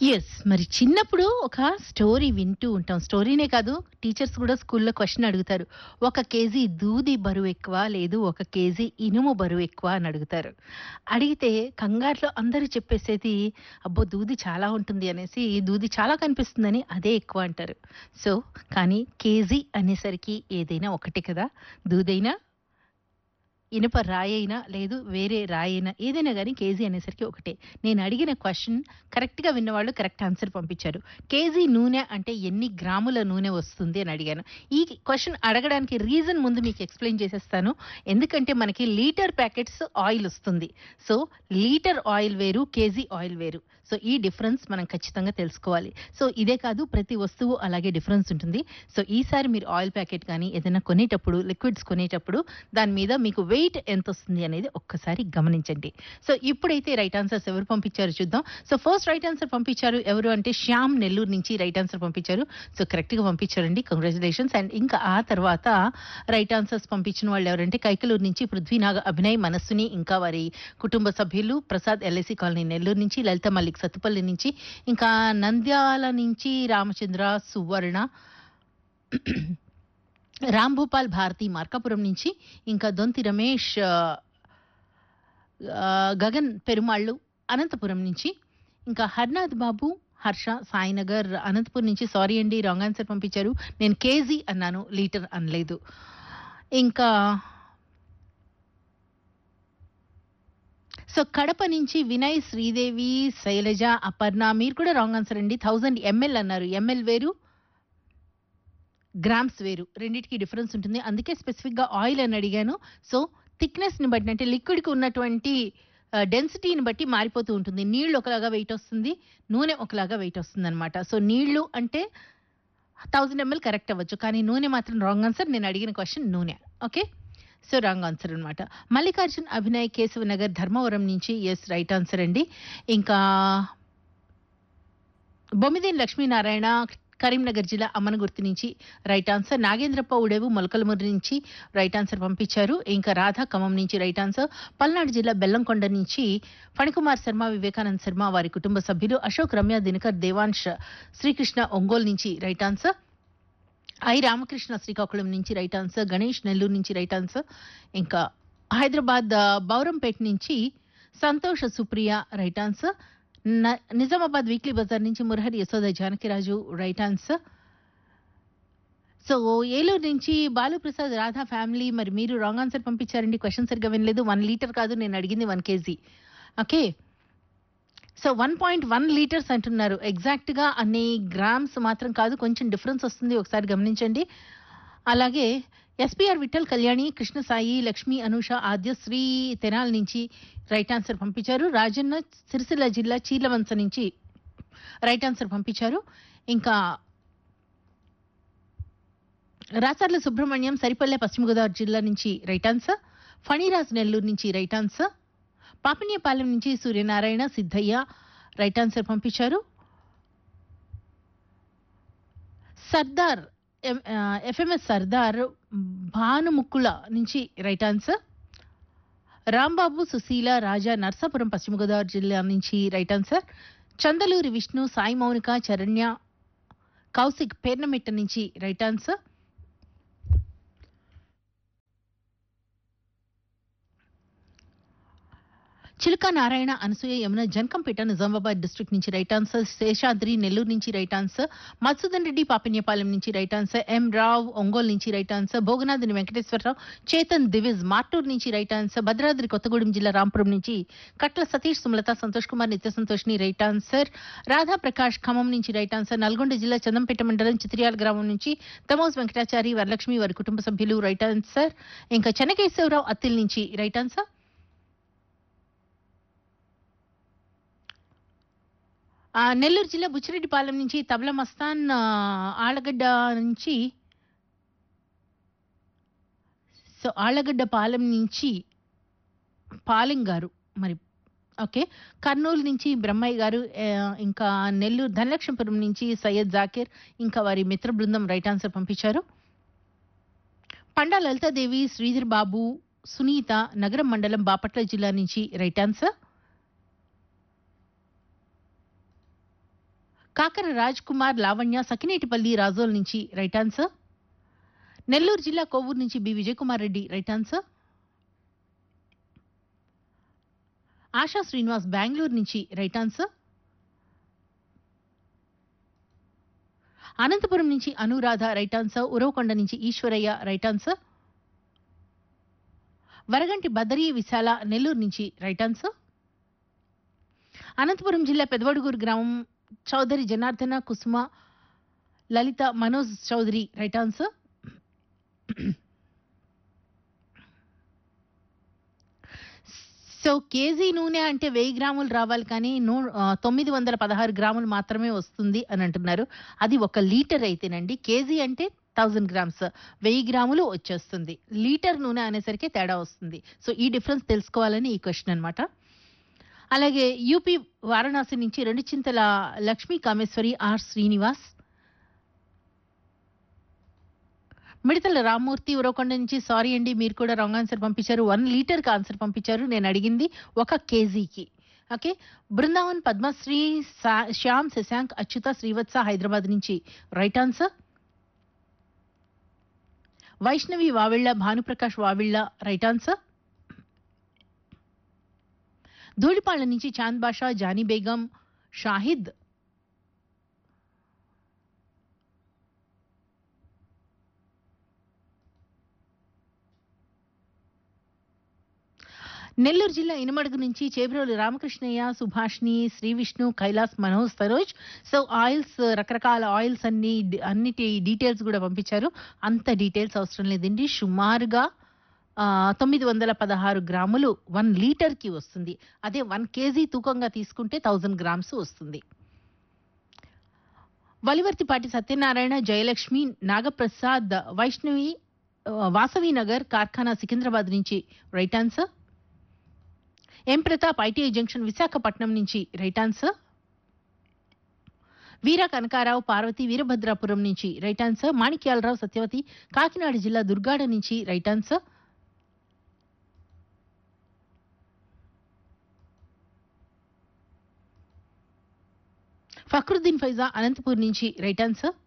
Yes. మరి చిన్నప్పుడు ఒక స్టోరీ వింటూ ఉంటాం. స్టోరీనే కాదు టీచర్స్ కూడా స్కూల్‌లో క్వెషన్ అడుగుతారు. ఒక కేజీ దూది బరువెక్కువ, లేదు ఒక కేజీ ఇనుము బరువెక్కువ అని అడుగుతారు. అడిగితే కంగారులో అందరూ చెప్పేసేది అబ్బో! దూది చాలా ఉంటుంది అనేసి దూది చాలా కనిపిస్తుందని అదే ఎక్కువ అంటారు. సో, కానీ కేజీ అనేసరికి ఏదైనా ఒకటే కదా! దూదైనా ఇనుప రాయైనా, లేదు వేరే రాయైనా ఏదైనా గాని కేజీ అనేసరికి ఒకటే. నేను అడిగిన క్వెషన్ కరెక్ట్‌గా విన్నవాళ్ళు కరెక్ట్ ఆన్సర్ పంపించారు. కేజీ నూనె అంటే ఎన్ని గ్రాముల నూనె వస్తుంది అని అడిగాను. ఈ క్వెషన్ అడగడానికి రీజన్ ముందు మీకు ఎక్స్‌ప్లెయిన్ చేసేస్తాను. ఎందుకంటే మనకి లీటర్ ప్యాకెట్స్ ఆయిల్ వస్తుంది. సో, లీటర్ ఆయిల్ వేరు, కేజీ ఆయిల్ వేరు. సో, ఈ డిఫరెన్స్ మనం ఖచ్చితంగా తెలుసుకోవాలి. సో, ఇదే కాదు ప్రతి వస్తువు అలాగే డిఫరెన్స్ ఉంటుంది. సో, ఈసారి మీరు ఆయిల్ ప్యాకెట్ గాని ఏదైనా కొనేటప్పుడు లిక్విడ్స్ కొనేటప్పుడు దాని మీద మీకు వెయిట్ ఎంతొస్తుంది అనేది ఒక్కసారి గమనించండి. సో, ఇప్పుడైతే రైట్ ఆన్సర్స్ ఎవరు పంపించారో చూద్దాం. సో, ఫస్ట్ రైట్ ఆన్సర్ పంపించారు ఎవరు అంటే శ్యామ్ నెల్లూరు నుంచి రైట్ ఆన్సర్ పంపించారు. సో, కరెక్ట్‌గా పంపించారండి. కంగ్రాచ్యులేషన్స్. అండ్ ఇంకా ఆ తర్వాత రైట్ ఆన్సర్స్ పంపించిన వాళ్ళు ఎవరంటే కైకలూరు నుంచి పృథ్వీనాగ అభినయ్, మనస్విని ఇంకా వారి కుటుంబ సభ్యులు ప్రసాద్ ఎల్ఐసి కాలనీ నెల్లూరు నుంచి లలిత మల్లిక్ సత్తుపల్లి నుంచి ఇంకా నంద్యాల నుంచి రామచంద్ర, సువర్ణ రాంభూపాల్ భారతి మార్కాపురం నుంచి ఇంకా దొంతి రమేష్ ఆహ్, గగన్ పెరుమాళ్ళు అనంతపురం నుంచి ఇంకా హర్నాథ్ బాబు, హర్ష సాయినగర్ అనంతపురం నుంచి సారీ అండి రాంగ్ ఆన్సర్ పంపించారు. నేను కేజీ అన్నాను లీటర్ అనలేదు. ఇంకా సో, కడప నుంచి వినయ్, శ్రీదేవి, శైలజ, అపర్ణ మీరు కూడా రాంగ్ ఆన్సర్ అండి. 1000 ఎంఎల్ అన్నారు. ఎంఎల్ వేరు గ్రామ్స్ వేరు. రెండిటికి డిఫరెన్స్ ఉంటుంది. అందుకే స్పెసిఫిక్‌గా ఆయిల్ అని అడిగాను. సో, థిక్‌నెస్‌ని బట్టి అంటే లిక్విడ్‌కి ఉన్నటువంటి ఆహ్, డెన్సిటీని బట్టి మారిపోతూ ఉంటుంది. నీళ్లు ఒకలాగా వెయిట్ వస్తుంది. నూనె ఒకలాగా వెయిట్ వస్తుందన్నమాట. సో, నీళ్లు అంటే 1000 ఎంఎల్ కరెక్ట్ అవ్వచ్చు. కానీ నూనె మాత్రం రాంగ్ ఆన్సర్. నేను అడిగిన క్వెషన్ నూనె. ఓకే. సో, రాంగ్ ఆన్సర్ అన్నమాట. మల్లికార్జున్ అభినయ్ కేశవనగర్ ధర్మవరం నుంచి యెస్ రైట్ ఆన్సర్ అండి. ఇంకా బొమ్మిదేని లక్ష్మీనారాయణ కరీంనగర్ జిల్లా అమ్మనగుర్తి నుంచి రైట్ ఆన్సర్. నాగేంద్రప్ప ఉడేవు మొలకలమూరు నుంచి రైట్ ఆన్సర్ పంపించారు. ఇంకా రాధ ఖమ్మం నుంచి రైట్ ఆన్సర్. పల్నాడు జిల్లా బెల్లంకొండ నుంచి ఫణికుమార్ శర్మ, వివేకానంద్ శర్మ వారి కుటుంబ సభ్యులు అశోక్, రమ్య, దినకర్, దేవాంష్, శ్రీకృష్ణ ఒంగోలు నుంచి right answer. I Ramakrishna Srikakulam నుంచి రైట్ ఆన్సర్. గణేష్ నెల్లూరు నుంచి రైట్ ఆన్సర్. ఇంకా హైదరాబాద్ బౌరంపేట నుంచి సంతోష్ సుప్రియ రైట్ ఆన్సర్. న నిజామాబాద్ వీక్లీ బజార్ నుంచి Murahari Yashoda Janakiraju right answer. So, Eluru నుంచి బాలుప్రసాద్ రాధా ఫ్యామిలీ మరి మీరు రాంగ్ ఆన్సర్ పంపించారండి. క్వెషన్ సరిగ్గా వినలేదు. 1 లీటర్ కాదు నేను అడిగింది 1 కేజీ. ఓకే. సో, 1.1 లీటర్స్ అంటున్నారు. ఎగ్జాక్ట్‌గా అన్ని గ్రామ్స్ మాత్రం కాదు. కొంచెం డిఫరెన్స్ వస్తుంది. ఒకసారి గమనించండి. అలాగే ఎస్‌పీఆర్ విఠల్, కళ్యాణి, కృష్ణసాయి, లక్ష్మి, అనూష, ఆద్యశ్రీ తెనాలి నుంచి రైట్ ఆన్సర్ పంపించారు. రాజన్న సిరిసిల్ల జిల్లా చీర్లవంచ నుంచి రైట్ ఆన్సర్ పంపించారు. ఇంకా రాచర్ల సుబ్రహ్మణ్యం సరిపల్లె పశ్చిమ గోదావరి జిల్లా నుంచి రైట్ ఆన్సర్. ఫణిరాజ్ నెల్లూరు నుంచి రైట్ ఆన్సర్. పాపినేపాలెం నుంచి సూర్యనారాయణ, సిద్ధయ్య రైట్ ఆన్సర్ పంపించారు. సర్దార్ ఎం ఆహ్, ఎఫ్ఎంఎస్ సర్దార్ భానుముక్కుల నుంచి రైట్ ఆన్సర్. రాంబాబు, సుశీల, రాజా నర్సాపురం పశ్చిమ గోదావరి జిల్లా నుంచి రైట్ ఆన్సర్. చందలూరి విష్ణు, సాయి మౌనిక, చరణ్య, కౌశిక్ పేర్నమిట్ట నుంచి right answer. Chiluka Narayana, Anasuya, Yamuna Janakampet Nizamabad district నుంచి రైట్ ఆన్సర్. శేషాద్రి నెల్లూరు నుంచి రైట్ ఆన్సర్. మధుసూదన్ రెడ్డి పాపిన్యపాలెం నుంచి right answer. M Rao Ongole నుంచి రైట్ ఆన్సర్. భోగనాథుని వెంకటేశ్వరరావు, చేతన్ దివిజ్ మార్టూర్ నుంచి రైట్ ఆన్సర్. భద్రాద్రి కొత్తగూడెం జిల్లా రాంపురం నుంచి కట్ల సతీష్, సుమలత, సంతోష్ కుమార్, నిత్య సంతోష్ని రైట్ ఆన్సర్. రాధా ప్రకాష్ ఖమ్మం నుంచి రైట్ ఆన్సర్. నల్గొండ జిల్లా చందంపేట మండలం చిత్రియాల గ్రామం నుంచి తమోజ్ వెంకటాచారి, వరలక్ష్మి వారి కుటుంబ సభ్యులు రైట్ ఆన్సర్. ఇంకా చెన్నకేశవరావు అత్తిల్ నుంచి రైట్ ఆన్సర్. ఆ! నెల్లూరు జిల్లా బుచ్చిరెడ్డిపాలెం నుంచి తబలా మస్తాన్ ఆహ్, ఆళ్లగడ్డ నుంచి సో, ఆళ్లగడ్డ పాలెం నుంచి పాలెం గారు మరి ఓకే. కర్నూలు నుంచి బ్రహ్మయ్య గారు ఆహ్, ఇంకా నెల్లూరు ధనలక్ష్మీపురం నుంచి సయ్యద్ జాకీర్ ఇంకా వారి మిత్ర బృందం రైట్ ఆన్సర్ పంపించారు. పండా లలితాదేవి, శ్రీధర్ బాబు, సునీత నగరం మండలం బాపట్ల జిల్లా నుంచి రైట్ ఆన్సర్. కాకర రాజ్ కుమార్ లావణ్య సకినేటిపల్లి రాజోల్ నుంచి రైట్ ఆన్సర్ నెల్లూరు జిల్లా కొవ్వూరు నుంచి B Vijayakumar Reddy right answer Asha Srinivas Bengaluru నుంచి రైట్ ఆన్సర్ అనంతపురం నుంచి అనురాధ రైట్ ఆన్సర్ ఉరవకొండ నుంచి ఈశ్వరయ్య రైట్ ఆన్సర్ వరగంటి బదరీ విశాల నెల్లూరు నుంచి రైట్ ఆన్సర్ అనంతపురం జిల్లా పెదవడుగూరు గ్రామం Chowdary Janardhana Kusuma Lalitha Manoj Chowdary right answer so KG నూనె అంటే వెయ్యి గ్రాములు రావాలి కానీ నూ ఆ, తొమ్మిది వందల పదహారు గ్రాములు మాత్రమే వస్తుంది అని అంటున్నారు అది ఒక లీటర్ అయితేనండి కేజీ అంటే థౌజండ్ గ్రామ్స్ వెయ్యి గ్రాములు వచ్చేస్తుంది లీటర్ నూనె అనేసరికి తేడా వస్తుంది సో ఈ డిఫరెన్స్ తెలుసుకోవాలని ఈ క్వశ్చన్ అన్నమాట అలాగే యూపీ వారణాసి నుంచి రెండు చింతల లక్ష్మీ కామేశ్వరి ఆర్ శ్రీనివాస్ మిడతల రామ్మూర్తి ఉరవకొండ నుంచి సారీ అండి మీరు కూడా రాంగ్ ఆన్సర్ పంపించారు వన్ లీటర్కి ఆన్సర్ పంపించారు నేను అడిగింది ఒక కేజీకి ఓకే బృందావన్ పద్మశ్రీ సా- శ్యామ్ శశాంక్ అచ్యుత శ్రీవత్స హైదరాబాద్ నుంచి right answer Vaishnavi Vavilla Bhanuprakash Vavilla right answer Dhulipalla నుంచి చాంద్ బాషా జానీ బేగం షాహిద్ నెల్లూరు జిల్లా ఇనమడుగు నుంచి చేబ్రోలు రామకృష్ణయ్య సుభాష్ని శ్రీ విష్ణు కైలాస్ మనోజ్ సరోజ్ సో ఆయిల్స్ రకరకాల ఆయిల్స్ అన్ని అన్నిటి డీటెయిల్స్ కూడా పంపించారు అంత డీటెయిల్స్ అవసరం లేదండి సుమారుగా ఆ, తొమ్మిది వందల పదహారు గ్రాములు వన్ లీటర్కి వస్తుంది అదే వన్ కేజీ తూకంగా తీసుకుంటే థౌజండ్ గ్రామ్స్ వస్తుంది వలివర్తిపాటి సత్యనారాయణ జయలక్ష్మి నాగప్రసాద్ వైష్ణవి ఆ, వాసవి నగర్ కార్ఖానా సికింద్రాబాద్ నుంచి right answer M Pratap ITI junction Visakhapatnam నుంచి రైట్ ఆన్సర్ వీర కనకారావు పార్వతి వీరభద్రాపురం నుంచి రైట్ ఆన్సర్ మాణిక్యాలరావు సత్యవతి కాకినాడ జిల్లా దుర్గాడ నుంచి రైట్ ఆన్సర్ ఫక్రుద్దీన్ ఫైజా అనంతపూర్ నుంచి రైట్ ఆన్సర్